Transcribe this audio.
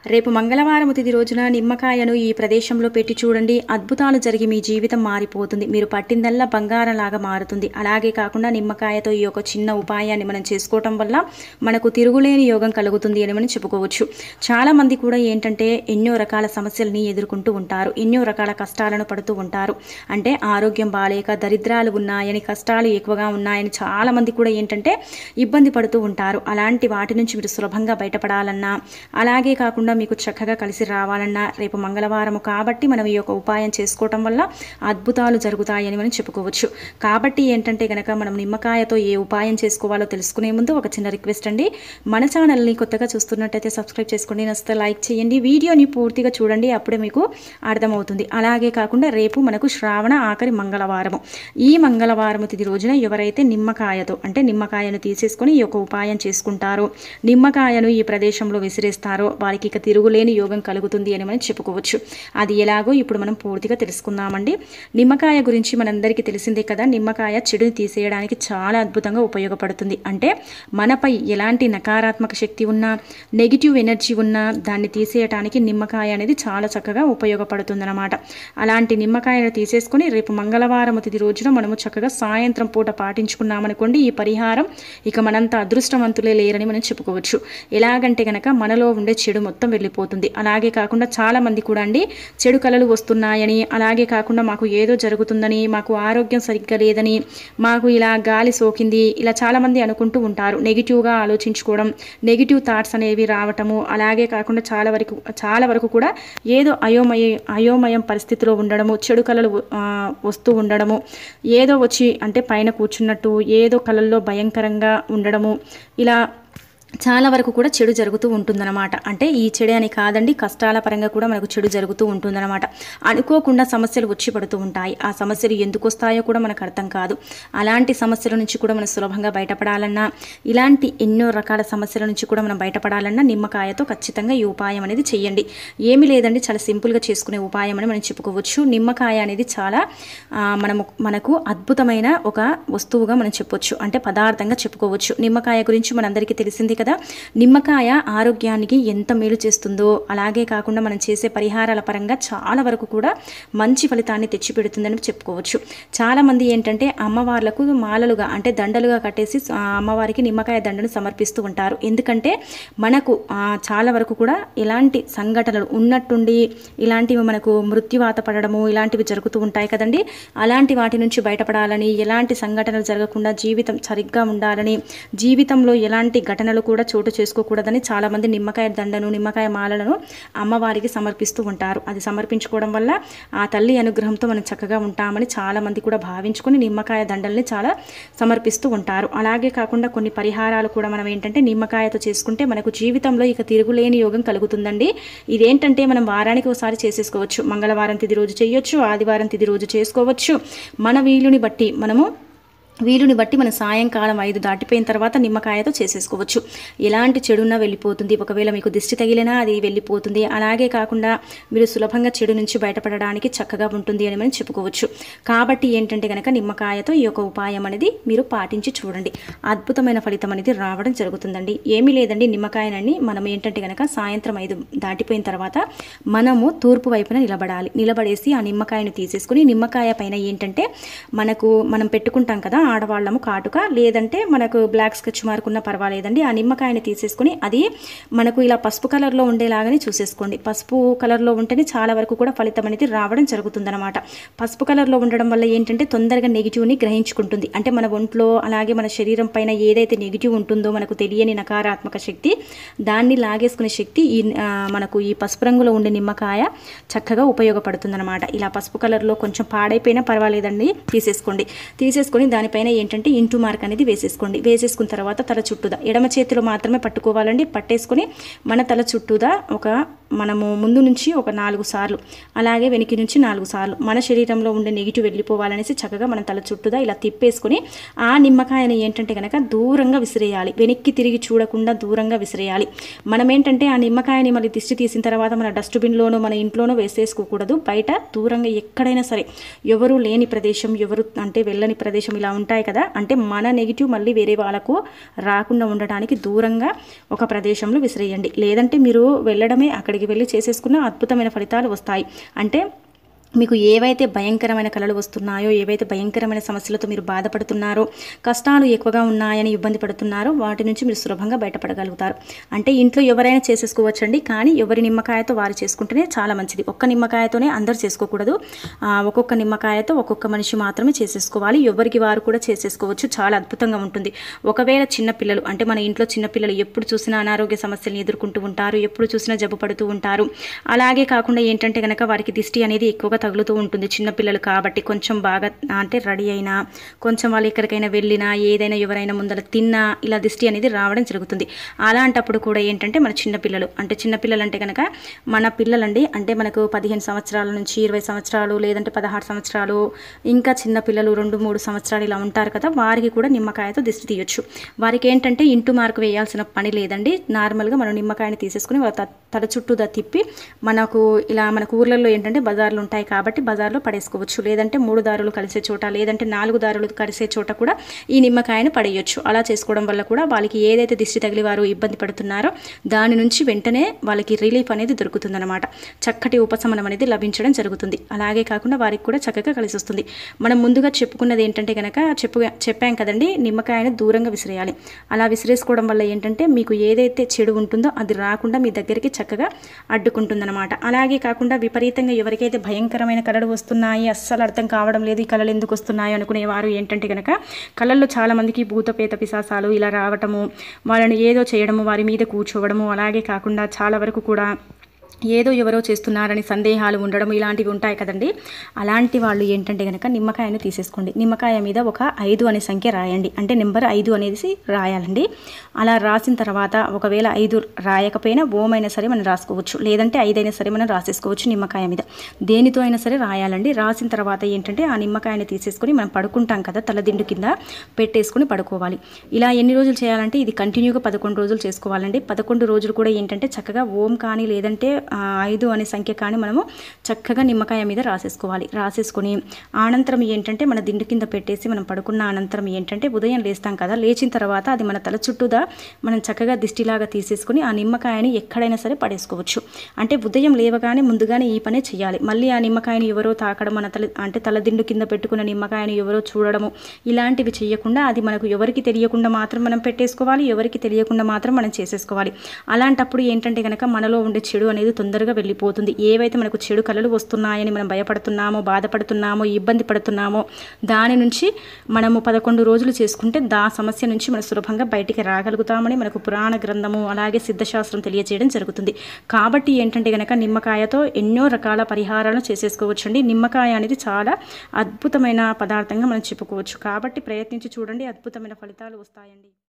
రేపు మంగళవారం తిది రోజున నిమ్మకాయను ఈ ప్రదేశంలో పెట్టి చూడండి అద్భుతాలు జరిగి మీ జీవితం మారిపోతుంది మీరు పట్టిందల్లా బంగారం లాగా మారుతుంది అలాగే కాకుండా నిమ్మకాయతో ఈ యొక్క చిన్న ఉపాయాన్ని మనం చేసుకోవటం వల్ల మనకు తిరుగులేని యోగం కలుగుతుంది అని మనం చెప్పుకోవచ్చు చాలా మంది కూడా ఏంటంటే ఎన్నో రకాల సమస్యల్ని ఎదుర్కొంటూ ఉంటారు ఎన్నో రకాల కష్టాలను పడుతూ ఉంటారు అంటే ఆరోగ్యం బాలేక దరిద్రాలు ఉన్నాయని కష్టాలు ఎక్కువగా ఉన్నాయని చాలా మంది కూడా ఏంటంటే ఇబ్బంది పడుతూ ఉంటారు అలాంటి వాటి నుంచి మీరు సులభంగా బయటపడాలన్నా అలాగే కాకుండా మీకు చక్కగా కలిసి రావాలన్నా రేపు మంగళవారము కాబట్టి మనం ఈ యొక్క ఉపాయం చేసుకోవటం వల్ల అద్భుతాలు జరుగుతాయని మనం చెప్పుకోవచ్చు కాబట్టి ఏంటంటే గనక మనం నిమ్మకాయతో ఏ ఉపాయం చేసుకోవాలో తెలుసుకునే ముందు ఒక చిన్న రిక్వెస్ట్ అండి మన ఛానల్ని కొత్తగా చూస్తున్నట్టయితే సబ్స్క్రైబ్ చేసుకోండి నచ్చితే లైక్ చేయండి వీడియోని పూర్తిగా చూడండి అప్పుడే మీకు అర్థమవుతుంది అలాగే కాకుండా రేపు మనకు శ్రావణ ఆఖరి మంగళవారము ఈ మంగళవారము తిది రోజున ఎవరైతే నిమ్మకాయతో అంటే నిమ్మకాయను తీసేసుకొని ఈ యొక్క ఉపాయం చేసుకుంటారో నిమ్మకాయను ఈ ప్రదేశంలో విసిరేస్తారో వారికి ఇక తిరుగులేని యోగం కలుగుతుంది అని మనం చెప్పుకోవచ్చు అది ఎలాగో ఇప్పుడు మనం పూర్తిగా తెలుసుకుందామండి నిమ్మకాయ గురించి మనందరికీ తెలిసిందే కదా నిమ్మకాయ చెడుని తీసేయడానికి చాలా అద్భుతంగా ఉపయోగపడుతుంది అంటే మనపై ఎలాంటి నకారాత్మక శక్తి ఉన్నా నెగిటివ్ ఎనర్జీ ఉన్నా దాన్ని తీసేయడానికి నిమ్మకాయ అనేది చాలా చక్కగా ఉపయోగపడుతుందన్నమాట అలాంటి నిమ్మకాయను తీసేసుకొని రేపు మంగళవారం తిది రోజున మనము చక్కగా సాయంత్రం పూట పాటించుకున్నామనుకోండి ఈ పరిహారం ఇక మనంత అదృష్టవంతులే లేరని మనం చెప్పుకోవచ్చు ఎలాగంటే గనక మనలో ఉండే చెడు మొత్తం వెళ్ళిపోతుంది అలాగే కాకుండా చాలా మంది కూడా అండి చెడు కళలు వస్తున్నాయని అలాగే కాకుండా మాకు ఏదో జరుగుతుందని మాకు ఆరోగ్యం సరిగ్గా లేదని మాకు ఇలా గాలి సోకింది ఇలా చాలా మంది అనుకుంటూ ఉంటారు నెగిటివ్గా ఆలోచించుకోవడం నెగిటివ్ థాట్స్ అనేవి రావటము అలాగే కాకుండా చాలా వరకు చాలా వరకు కూడా ఏదో అయోమయ అయోమయం పరిస్థితిలో ఉండడము చెడు కళలు ఆ, వస్తూ ఉండడము ఏదో వచ్చి అంటే పైన కూర్చున్నట్టు ఏదో కళల్లో భయంకరంగా ఉండడము ఇలా చాలా వరకు కూడా చెడు జరుగుతూ ఉంటుందన్నమాట అంటే ఈ చెడు అని కాదండి కష్టాల పరంగా కూడా మనకు చెడు జరుగుతూ ఉంటుందన్నమాట అనుకోకుండా సమస్యలు వచ్చి పడుతూ ఉంటాయి ఆ సమస్యలు ఎందుకు వస్తాయో కూడా మనకు అర్థం కాదు అలాంటి సమస్యల నుంచి కూడా మనం సులభంగా బయటపడాలన్నా ఇలాంటి ఎన్నో రకాల సమస్యల నుంచి కూడా మనం బయటపడాలన్నా నిమ్మకాయతో ఖచ్చితంగా ఈ ఉపాయం అనేది చేయండి ఏమీ లేదండి చాలా సింపుల్గా చేసుకునే ఉపాయం అని మనం చెప్పుకోవచ్చు నిమ్మకాయ అనేది చాలా ఆ, మనము మనకు అద్భుతమైన ఒక వస్తువుగా మనం చెప్పొచ్చు అంటే పదార్థంగా చెప్పుకోవచ్చు నిమ్మకాయ గురించి మనందరికీ తెలిసింది కదా నిమ్మకాయ ఆరోగ్యానికి ఎంత మేలు చేస్తుందో అలాగే కాకుండా మనం చేసే పరిహారాల పరంగా చాలా వరకు కూడా మంచి ఫలితాన్ని తెచ్చిపెడుతుందని చెప్పుకోవచ్చు చాలా మంది ఏంటంటే అమ్మవార్లకు మాలలుగా అంటే దండలుగా కట్టేసి ఆ అమ్మవారికి నిమ్మకాయ దండను సమర్పిస్తూ ఉంటారు ఎందుకంటే మనకు ఆ, చాలా వరకు కూడా ఇలాంటి సంఘటనలు ఉన్నట్టుండి ఇలాంటివి మనకు మృత్యువాత పడడము ఇలాంటివి జరుగుతూ ఉంటాయి కదండి అలాంటి వాటి నుంచి బయటపడాలని ఎలాంటి సంఘటనలు జరగకుండా జీవితం సరిగ్గా ఉండాలని జీవితంలో ఎలాంటి ఘటనలు కూడా చోటు చేసుకోకూడదని చాలామంది నిమ్మకాయ దండను నిమ్మకాయ మాలలను అమ్మవారికి సమర్పిస్తూ ఉంటారు అది సమర్పించుకోవడం వల్ల ఆ తల్లి అనుగ్రహంతో మనం చక్కగా ఉంటామని చాలామంది కూడా భావించుకొని నిమ్మకాయ దండల్ని చాలా సమర్పిస్తూ ఉంటారు అలాగే కాకుండా కొన్ని పరిహారాలు కూడా మనం ఏంటంటే నిమ్మకాయతో చేసుకుంటే మనకు జీవితంలో ఇక తిరుగులేని యోగం కలుగుతుందండి ఇదేంటంటే మనం వారానికి ఒకసారి చేసేసుకోవచ్చు మంగళవారం తిది రోజు చేయొచ్చు ఆదివారం తిది రోజు చేసుకోవచ్చు మన వీలుని బట్టి మనము వీలుని బట్టి మనం సాయంకాలం ఐదు దాటిపోయిన తర్వాత నిమ్మకాయతో చేసేసుకోవచ్చు ఎలాంటి చెడున్నా వెళ్ళిపోతుంది ఒకవేళ మీకు దిష్టి తగిలినా అది వెళ్ళిపోతుంది అలాగే కాకుండా మీరు సులభంగా చెడు నుంచి బయటపడడానికి చక్కగా ఉంటుంది అని మనం చెప్పుకోవచ్చు కాబట్టి ఏంటంటే కనుక నిమ్మకాయతో ఈ యొక్క ఉపాయం అనేది మీరు పాటించి చూడండి అద్భుతమైన ఫలితం అనేది రావడం జరుగుతుందండి ఏమీ లేదండి నిమ్మకాయనని మనం ఏంటంటే కనుక సాయంత్రం ఐదు దాటిపోయిన తర్వాత మనము తూర్పు వైపున నిలబడాలి నిలబడేసి ఆ నిమ్మకాయను తీసేసుకుని నిమ్మకాయ పైన ఏంటంటే మనకు మనం పెట్టుకుంటాం కదా ఆడవాళ్ళము కాటుక లేదంటే మనకు బ్లాక్ స్కెచ్ మార్క్ ఉన్న పర్వాలేదండి ఆ నిమ్మకాయని తీసేసుకుని అది మనకు ఇలా పసుపు కలర్లో ఉండేలాగానే చూసేసుకోండి పసుపు కలర్లో ఉంటేనే చాలా వరకు కూడా ఫలితం అనేది రావడం జరుగుతుందన్నమాట పసుపు కలర్లో ఉండడం వల్ల ఏంటంటే తొందరగా నెగిటివ్ని గ్రహించుకుంటుంది అంటే మన ఒంట్లో అలాగే మన శరీరం పైన ఏదైతే నెగిటివ్ ఉంటుందో మనకు తెలియని నకారాత్మక శక్తి దాన్ని లాగేసుకునే శక్తి ఈ ఆ, మనకు ఈ పసుపు రంగులో ఉండే నిమ్మకాయ చక్కగా ఉపయోగపడుతుందన్నమాట ఇలా పసుపు కలర్లో కొంచెం పాడైపోయినా పర్వాలేదండి తీసేసుకోండి తీసేసుకొని దానిపైన ఏంటంటే ఇంటూ మార్క్ అనేది వేసేసుకోండి వేసేసుకున్న తర్వాత తల చుట్టూదా ఎడమ చేతిలో మాత్రమే పట్టుకోవాలండి పట్టేసుకొని మన తల చుట్టూదా ఒక మనము ముందు నుంచి ఒక నాలుగు సార్లు అలాగే వెనక్కి నుంచి నాలుగు సార్లు మన శరీరంలో ఉండే నెగిటివ్ వెళ్ళిపోవాలనేసి చక్కగా మన తల చుట్టూదా ఇలా తిప్పేసుకొని ఆ నిమ్మకాయని ఏంటంటే కనుక దూరంగా విసిరేయాలి వెనక్కి తిరిగి చూడకుండా దూరంగా విసిరేయాలి మనం ఏంటంటే ఆ నిమ్మకాయని మళ్ళీ దిష్టి తీసిన తర్వాత మన డస్ట్బిన్లోనో మన ఇంట్లోనో వేసేసుకోకూడదు బయట దూరంగా ఎక్కడైనా సరే ఎవరు లేని ప్రదేశం ఎవరు అంటే వెళ్ళని ప్రదేశం ఇలా ఉంటాయి కదా అంటే మన నెగిటివ్ మళ్ళీ వేరే వాళ్ళకు రాకుండా ఉండడానికి దూరంగా ఒక ప్రదేశంలో విసిరేయండి లేదంటే మీరు వెళ్ళడమే అక్కడికి అక్కడికి వెళ్ళి చేసేసుకున్న అద్భుతమైన ఫలితాలు వస్తాయి అంటే మీకు ఏవైతే భయంకరమైన కళలు వస్తున్నాయో ఏవైతే భయంకరమైన సమస్యలతో మీరు బాధపడుతున్నారో కష్టాలు ఎక్కువగా ఉన్నాయని ఇబ్బంది పడుతున్నారో వాటి నుంచి మీరు సులభంగా బయటపడగలుగుతారు అంటే ఇంట్లో ఎవరైనా చేసేసుకోవచ్చండి కానీ ఎవరి నిమ్మకాయతో వారు చేసుకుంటేనే చాలా మంచిది ఒక్క నిమ్మకాయతోనే అందరు చేసుకోకూడదు ఆ, ఒక్కొక్క నిమ్మకాయతో ఒక్కొక్క మనిషి మాత్రమే చేసేసుకోవాలి ఎవరికి వారు కూడా చేసేసుకోవచ్చు చాలా అద్భుతంగా ఉంటుంది ఒకవేళ చిన్న పిల్లలు అంటే మన ఇంట్లో చిన్న పిల్లలు ఎప్పుడు చూసినా అనారోగ్య సమస్యలను ఎదుర్కొంటూ ఉంటారు ఎప్పుడు చూసినా జబ్బు పడుతూ ఉంటారు అలాగే కాకుండా ఏంటంటే కనుక వారికి దిష్టి అనేది ఎక్కువగా తగులుతూ ఉంటుంది చిన్నపిల్లలు కాబట్టి కొంచెం బాగా అంటే రెడీ అయినా కొంచెం వాళ్ళు ఎక్కడికైనా వెళ్ళినా ఏదైనా ఎవరైనా ముందర తిన్నా ఇలా దిష్టి అనేది రావడం జరుగుతుంది అలాంటప్పుడు కూడా ఏంటంటే మన చిన్నపిల్లలు అంటే చిన్నపిల్లలు అంటే కనుక మన పిల్లలండి అంటే మనకు పదిహేను సంవత్సరాల నుంచి ఇరవై సంవత్సరాలు లేదంటే పదహారు సంవత్సరాలు ఇంకా చిన్న పిల్లలు రెండు మూడు సంవత్సరాలు ఇలా ఉంటారు కదా వారికి కూడా నిమ్మకాయతో దిష్టి తీయొచ్చు వారికి ఏంటంటే ఇంటు మార్కు వేయాల్సిన పని లేదండి నార్మల్గా మనం నిమ్మకాయని తీసేసుకుని వాళ్ళ త- తల చుట్టూ దా తిప్పి మనకు ఇలా మనకు ఊర్లలో ఏంటంటే బజార్లు ఉంటాయి కాబట్టి బజార్లో పడేసుకోవచ్చు లేదంటే మూడు దారులు కలిసే చోట లేదంటే నాలుగు దారులు కలిసే చోట కూడా ఈ నిమ్మకాయను పడేయొచ్చు అలా చేసుకోవడం వల్ల కూడా వాళ్ళకి ఏదైతే దిష్టి తగిలి వారు ఇబ్బంది పడుతున్నారో దాని నుంచి వెంటనే వాళ్ళకి రిలీఫ్ అనేది దొరుకుతుందన్నమాట చక్కటి ఉపశమనం అనేది లభించడం జరుగుతుంది అలాగే కాకుండా వారికి కూడా చక్కగా కలిసి వస్తుంది మనం ముందుగా చెప్పుకున్నది ఏంటంటే కనుక చెప్పు చెప్పాం కదండి నిమ్మకాయను దూరంగా విసిరేయాలి అలా విసిరేసుకోవడం వల్ల ఏంటంటే మీకు ఏదైతే చెడు ఉంటుందో అది రాకుండా మీ దగ్గరికి చక్కగా అడ్డుకుంటుందన్నమాట అలాగే కాకుండా విపరీతంగా ఎవరికైతే భయంకరమైన కళలు వస్తున్నాయి అస్సలు అర్థం కావడం లేదు ఈ కళలు ఎందుకు వస్తున్నాయి అనుకునేవారు ఏంటంటే కనుక కళల్లో చాలా మందికి భూతపేత పిశాసాలు ఇలా రావటము వాళ్ళని ఏదో చేయడము వారి మీద కూర్చోవడము అలాగే కాకుండా చాలా వరకు కూడా ఏదో ఎవరో చేస్తున్నారని సందేహాలు ఉండడం ఇలాంటివి ఉంటాయి కదండి అలాంటి వాళ్ళు ఏంటంటే కనుక నిమ్మకాయను తీసేసుకోండి నిమ్మకాయ మీద ఒక ఐదు అనే సంఖ్య రాయండి అంటే నెంబర్ ఐదు అనేది రాయాలండి అలా రాసిన తర్వాత ఒకవేళ ఐదు రాయకపోయినా ఓమైనా సరే మనం రాసుకోవచ్చు లేదంటే ఐదైనా సరే మనం రాసేసుకోవచ్చు నిమ్మకాయ మీద దేనితో అయినా సరే రాయాలండి రాసిన తర్వాత ఏంటంటే ఆ నిమ్మకాయని తీసేసుకొని మనం పడుకుంటాం కదా తలదిండు కింద పెట్టేసుకొని పడుకోవాలి ఇలా ఎన్ని రోజులు చేయాలంటే ఇది కంటిన్యూగా పదకొండు రోజులు చేసుకోవాలండి పదకొండు రోజులు కూడా ఏంటంటే చక్కగా ఓం కానీ లేదంటే ఆ, ఐదు అనే సంఖ్య కానీ మనము చక్కగా నిమ్మకాయ మీద రాసేసుకోవాలి రాసేసుకొని అనంతరం ఏంటంటే మన దిండు కింద పెట్టేసి మనం పడుకున్న అనంతరం ఏంటంటే ఉదయం లేస్తాం కదా లేచిన తర్వాత అది మన తల చుట్టూదా మనం చక్కగా దిష్టిలాగా తీసేసుకొని ఆ నిమ్మకాయని ఎక్కడైనా సరే పడేసుకోవచ్చు అంటే ఉదయం లేవగానే ముందుగానే ఈ పనే చేయాలి మళ్ళీ ఆ నిమ్మకాయని ఎవరో తాకడం మన తల అంటే తలదిండు కింద పెట్టుకున్న నిమ్మకాయని ఎవరో చూడడము ఇలాంటివి చేయకుండా అది మనకు ఎవరికి తెలియకుండా మాత్రం మనం పెట్టేసుకోవాలి ఎవరికి తెలియకుండా మాత్రం మనం చేసేసుకోవాలి అలాంటప్పుడు ఏంటంటే కనుక మనలో ఉండే చెడు అనేది తొందరగా వెళ్ళిపోతుంది ఏవైతే మనకు చెడు కళలు వస్తున్నాయని మనం భయపడుతున్నామో బాధపడుతున్నామో ఇబ్బంది పడుతున్నామో దాని నుంచి మనము పదకొండు రోజులు చేసుకుంటే దా సమస్య నుంచి మనం సులభంగా బయటికి రాగలుగుతామని మనకు పురాణ గ్రంథము అలాగే సిద్ధశాస్త్రం తెలియజేయడం జరుగుతుంది కాబట్టి ఏంటంటే కనుక నిమ్మకాయతో ఎన్నో రకాల పరిహారాలను చేసేసుకోవచ్చండి నిమ్మకాయ అనేది చాలా అద్భుతమైన పదార్థంగా మనం చెప్పుకోవచ్చు కాబట్టి ప్రయత్నించి చూడండి అద్భుతమైన ఫలితాలు వస్తాయండి